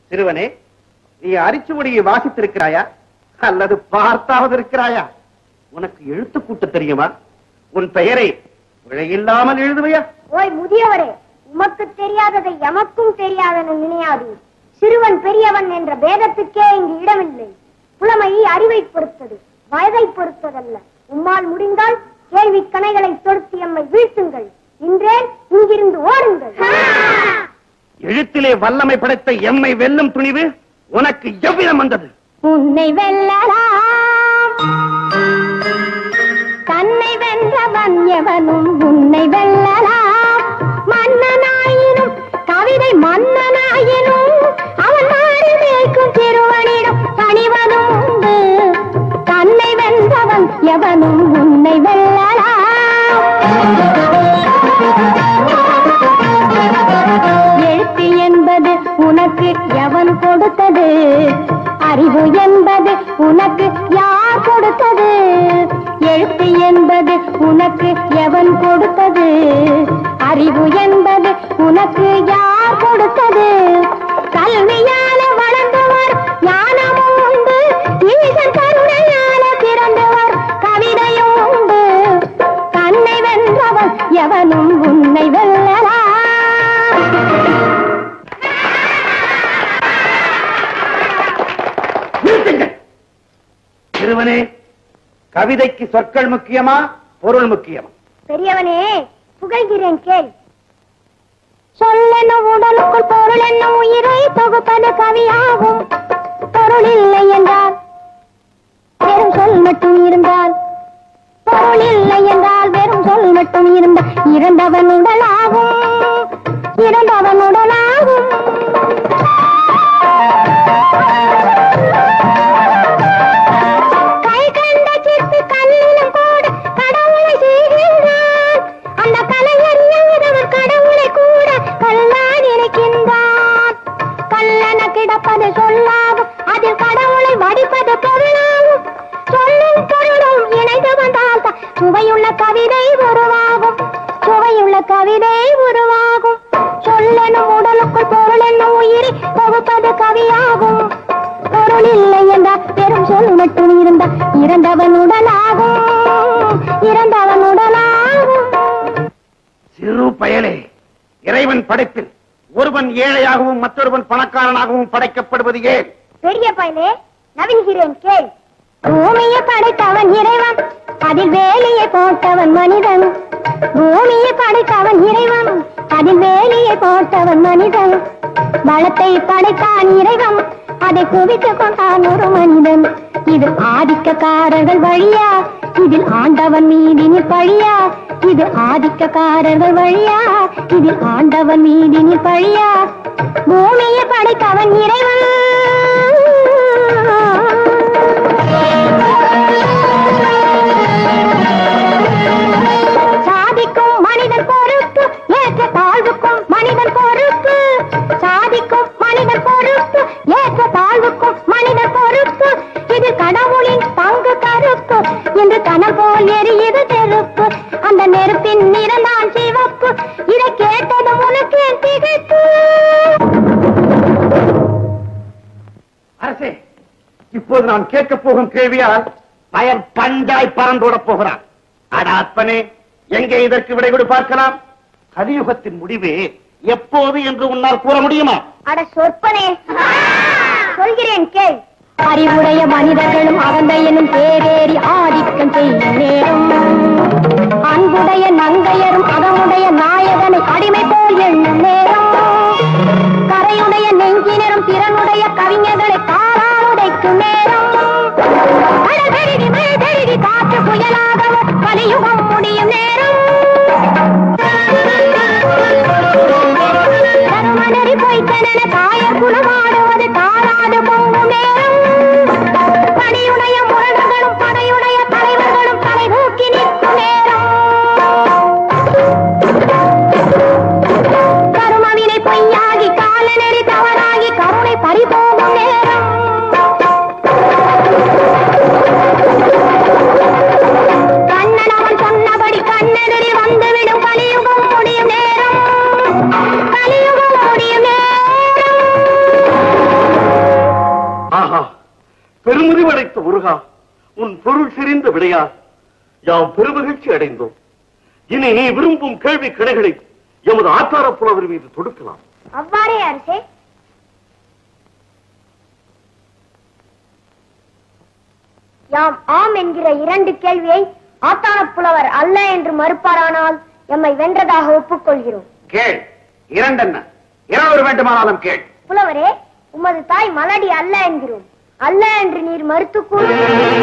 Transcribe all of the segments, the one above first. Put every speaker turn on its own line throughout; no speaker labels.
சிறுவனே நீ அரிச்சுவடியை வாசித்திருக்கிறாயா அல்லது பார்த்தாவது இருக்கிறாயா உனக்கு எழுத்து கூட்ட தெரியுமா உன் பெயரை பிழையில்லாமல் எழுதுவையா
ஓய் முதியவரே உமக்கு தெரியாததை எமக்கும் தெரியாதென நினையாது சிறுவன் பெரியவன் என்ற பேதத்துக்கே இங்கு இடமில்லை புலமை அறிவை பொறுத்தது வயதை பொறுத்ததல்ல உம்மால் முடிந்தால் கேள்வி கணைகளை தொடுத்து எம்மை வீழ்த்துங்கள் இன்றேன் இங்கிருந்து ஓடுங்கள்
எழுத்திலே வல்லமை படைத்த எம்மை வெல்லும் துணிவு உனக்கு எவ்விதம் வந்தது
உன்னை வெல்லலாம் தன்னை வென்றவன் எவனும் உன்னை வெல்லலாம் மன்னனாயினும் கவிதை மன்னனாயினும் அவன் மாறி மேய்க்கும் சிறுவனிடம் பணிவதும் உண்டு தன்னை வென்றவன் எவனும் உன்னை வெல்லலாம் எழுத்து என்பது உனக்கு எவன் கொடுத்தது அறிவு என்பது உனக்கு யார் கொடுத்தது எழுத்து என்பது உனக்கு எவன் கொடுத்தது அறிவு என்பது உனக்கு யார் கொடுத்தது கல்வியால வளர்ந்தவர் ஞானமும் உண்டு ஈசன் கருணையால பிறந்தவர் கவிதையும் உண்டு தன்னை வென்றவன் எவனும் உன்னை வெல்லலாம்
நிறுத்துங்கள் சிறுவனே கவிதைக்கு சொற்கள் முக்கியமா பொருள் முக்கியமா
பெரியவனே புகழ்கிறேன் கேள் சொல்லென்ன உடலுக்குள் பொருள் என்ன உயிரை தொகுப்பது கவியாகும் பொருள் இல்லை என்றால் வெறும் சொல் மட்டும் இருந்தால் பொருள் இல்லை என்றால் வெறும் சொல் மட்டும் இருந்தால் இறந்தவன் உடலாகும் இறந்தவன் உடலாகும் கை கண்ட சிற்பி கல்லிலும் கூட கடவுளை செய்கின்றான் அந்த கலைஞர் எழுதவர் கடவுளை கூட கல்லான் இருக்கின்றான் கல்லென கிடப்பது சொல்லாகும் அதில் கடவுளை வடிப்பது பொருளாகும் சொல்லும் பொருளும் இணைந்து வந்தால் தான் சுவையுள்ள கவிதை உருவாகும் சுவையுள்ள கவிதை உருவாகும் சொல்லெனும் உடலுக்குள் பொருள் என்னும் உயிரி தொகுப்பது கவியாகும் பொருள் இல்லை என்றால் பெரும் சொல் மட்டும் இருந்தால் இறந்தவன் உடலாகும் இறந்தவன் உடலாகும்
சிறு பயலே இறைவன் படைப்பில் ஒருவன் ஏழையாகவும் மற்றொருவன் பணக்காரனாகவும் படைக்கப்படுவது ஏன்
பெரிய பயலே நவில்கிறேன் கேள் பூமியை படைத்தவன் இறைவன் அதில் வேலியை போட்டவன் மனிதன் பூமியை படைத்தவன் இறைவன் அதில் வேலியை போட்டவன் மனிதன் வளத்தை படைத்தான் இறைவன் அதை குவித்துக் கொண்டான் ஒரு மனிதன் இது ஆதிக்கக்காரர்கள் வழியா இதில் ஆண்டவன் மீதினில் பழியா இது ஆதிக்கக்காரர்கள் வழியா இதில் ஆண்டவன் மீதினில் பழியா பூமியை படைத்தவன் இறைவன் சாதிக்கும் மனிதன் பொறுப்பு ஏற்ற தாழ்வுக்கும் மனிதன் பொறுப்பு சாதிக்கும் மனிதன் பொறுப்பு ஏற்ற தாழ்வுக்கும் மனிதன் பொறுப்பு இது கடவுளின் பங்கு கருப்பு இன்று கனம் போல் எரியுது நெருப்பு அந்த நெருப்பின் நிறந்தான் சிவப்பு இதை கேட்டதும் உனக்கு என் திகைப்பு
அரசே இப்போது நான் கேட்கப் போகும் கேள்வியால் பயன் பஞ்சாய் பறந்தோடப் போகிறான் அட அப்பனே எங்கே இதற்கு விடை கொடு பார்க்கலாம் கலியுகத்தின் முடிவு எப்போது என்று உன்னால் கூற முடியுமா
அட சொற்பனே சொல்கிறேன் கேள் அறிவுடைய மனிதர்களும் அகந்தையனும் தேவேறி ஆதிக்கம் செய்யும் நேரம் அன்புடைய நங்கையரும் அகமுடைய நாயகனை அடிமை போல் எண்ணும் நேரம் கரையுடைய நெஞ்சினரும் திறனுடைய கவிஞர்களை காலால் உடைக்கும் நேரம் கடல் பெருகி மழை பெருகி காற்று புயலாகவும் கலியுகம் முடியும் நேரம் தருமனரி பொய்த்தனென தாயர் குலமாடுவது தாராது பொங்கும் நேரம் பணியுடைய முரடர்களும் படையுடைய தலைவர்களும் தலை தூக்கி நிற்கும் நேரம்
முருகா உன் பொருள் தெரிந்த விடையா யாம் பெருமகிழ்ச்சி அடைந்தோம் இனி நீ விரும்பும் கேள்வி கிணைகளை எமது ஆச்சார புலவர் மீது தொடுக்கலாம்
அவ்வாறே அரசே யாம் ஆம் என்கிற இரண்டு கேள்வியை ஆத்தான புலவர் அல்ல என்று மறுப்பாரானால் எம்மை வென்றதாக ஒப்புக்கொள்கிறோம்
கேள் இரண்டென்ன இரவு வேண்டுமானாலும் கேள்
புலவரே உமது தாய் மலடி அல்ல என்கிறோம் அல்ல என்று நீர் மறுத்து கூறு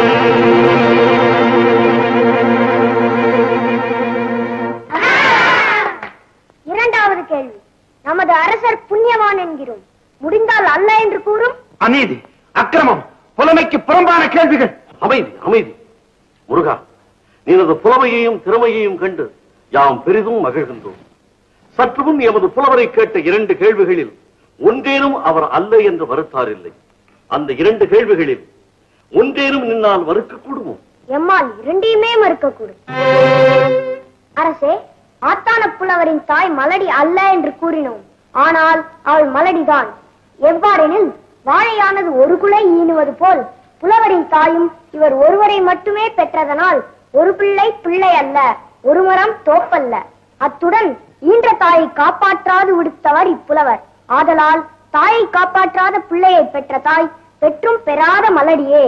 இரண்டாவது கேள்வி நமது அரசர் புண்ணியவான் என்கிறோம் முடிந்தால் அல்ல என்று கூறும்
அநீதி அக்கிரமம் புலமைக்கு புறம்பான கேள்விகள் அமைதி அமைதி முருகா நீனது புலமையையும் திறமையையும் கண்டு யாம் பெரிதும் மகிழ்கின்றோம் சற்று முன் எமது புலவரை கேட்ட இரண்டு கேள்விகளில் ஒன்றேனும் அவர் அல்ல என்று மறுத்தார் இல்லை அந்த இரண்டு கேள்விகளில் ஒன்றேனும் நின்னால் மறுக்கக்கூடுமோ
எம்மால் இரண்டையுமே மறுக்கக்கூடும் அரசே ஆத்தான புலவரின் தாய் மலடி அல்ல என்று கூறினோம் ஆனால் அவள் மலடிதான் எவ்வாறெனில் வாழையானது ஒரு குலை ஈனுவது போல் புலவரின் தாயும் இவர் ஒருவரை மட்டுமே பெற்றதனால் ஒரு பிள்ளை பிள்ளை அல்ல ஒரு மரம் தோப்பல்ல அத்துடன் ஈன்ற தாயை காப்பாற்றாது விடுத்தவர் இப்புலவர் ஆதலால் தாயை காப்பாற்றாத பிள்ளையை பெற்ற தாய் பெற்றும் பெறாத மலடியே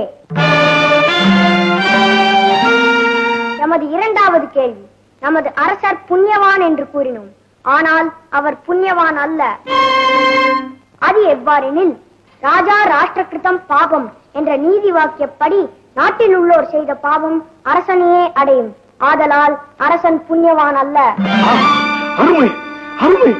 நமது இரண்டாவது கேள்வி நமது அரசர் புண்ணியவான் என்று கூறினோம் ஆனால் அவர் புண்ணியவான் அல்ல அது எவ்வாறெனில் ராஜா ராஷ்டிரகிருதம் பாபம் என்ற நீதி வாக்கியப்படி நாட்டில் உள்ளோர் செய்த பாவம் அரசனையே அடையும் ஆதலால் அரசன் புண்ணியவான் அல்ல
அருமை அருமை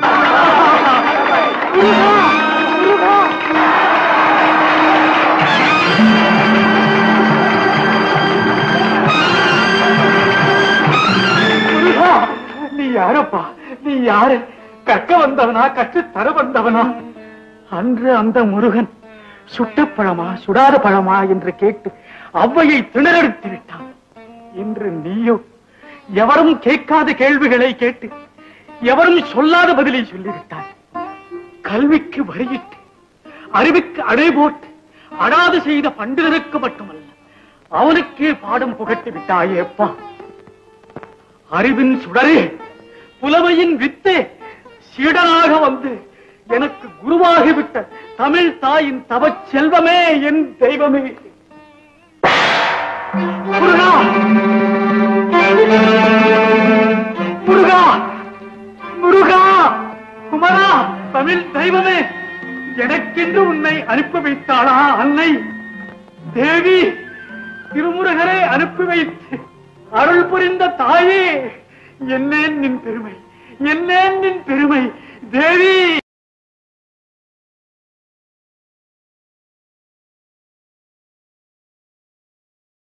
நீ யாரப்பா நீ யாரு கற்க வந்தவனா கற்று தர வந்தவனா அன்று அந்த முருகன் சுட்ட பழமா சுடாத பழமா என்று கேட்டு அவ்வையை திணறெடுத்து விட்டான் இன்று நீயோ எவரும் கேட்காத கேள்விகளை கேட்டு எவரும் சொல்லாத பதிலை சொல்லிவிட்டாய் கல்விக்கு வரியிட்டு அறிவுக்கு அடை போட்டு அடாது செய்த பண்டிதருக்கு மட்டுமல்ல அவனுக்கே பாடம் புகட்டி விட்டாயே அப்பா அறிவின் சுடரே புலமையின் வித்தே சீடனாக வந்து எனக்கு குருவாகிவிட்ட தமிழ் தாயின் தவச் செல்வமே என் தெய்வமே முருகா முருகா முருகா குமரா தமிழ் தெய்வமே எனக்கென்று உன்னை அனுப்பி வைத்தாளா அன்னை தேவி திருமுருகரை அனுப்பி வைத்து அருள் புரிந்த தாயே என்னேன் நின் பெருமை என்னேன் நின் பெருமை தேவி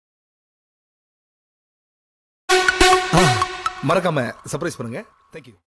மறக்காம சர்ப்ரைஸ் பண்ணுங்க தேங்க்யூ